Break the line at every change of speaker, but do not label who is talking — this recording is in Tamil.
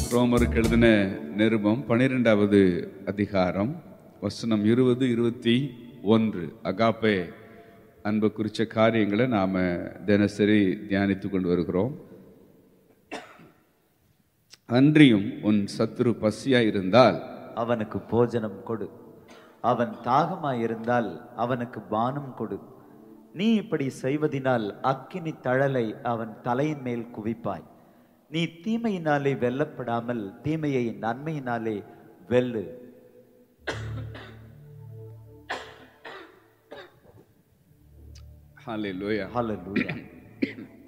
ரோமருக்கு எழுதின நிருபம் பனிரெண்டாவது அதிகாரம் வசனம் இருபது இருபத்தி ஒன்று அகாப்பே அன்பு குறித்த காரியங்களை நாம் தினசரி தியானித்து கொண்டு வருகிறோம் அன்றியும் உன் சத்துரு பசியாய் இருந்தால்
அவனுக்கு போஜனம் கொடு அவன் தாகமாயிருந்தால் அவனுக்கு பானம் கொடு நீ இப்படி செய்வதினால் அக்கினி தழலை அவன் தலையின் மேல் குவிப்பாய் நீ தீமையினாலே வெல்லப்படாமல் தீமையை நன்மையினாலே வெல்லு
ஹalleluya
ஹalleluya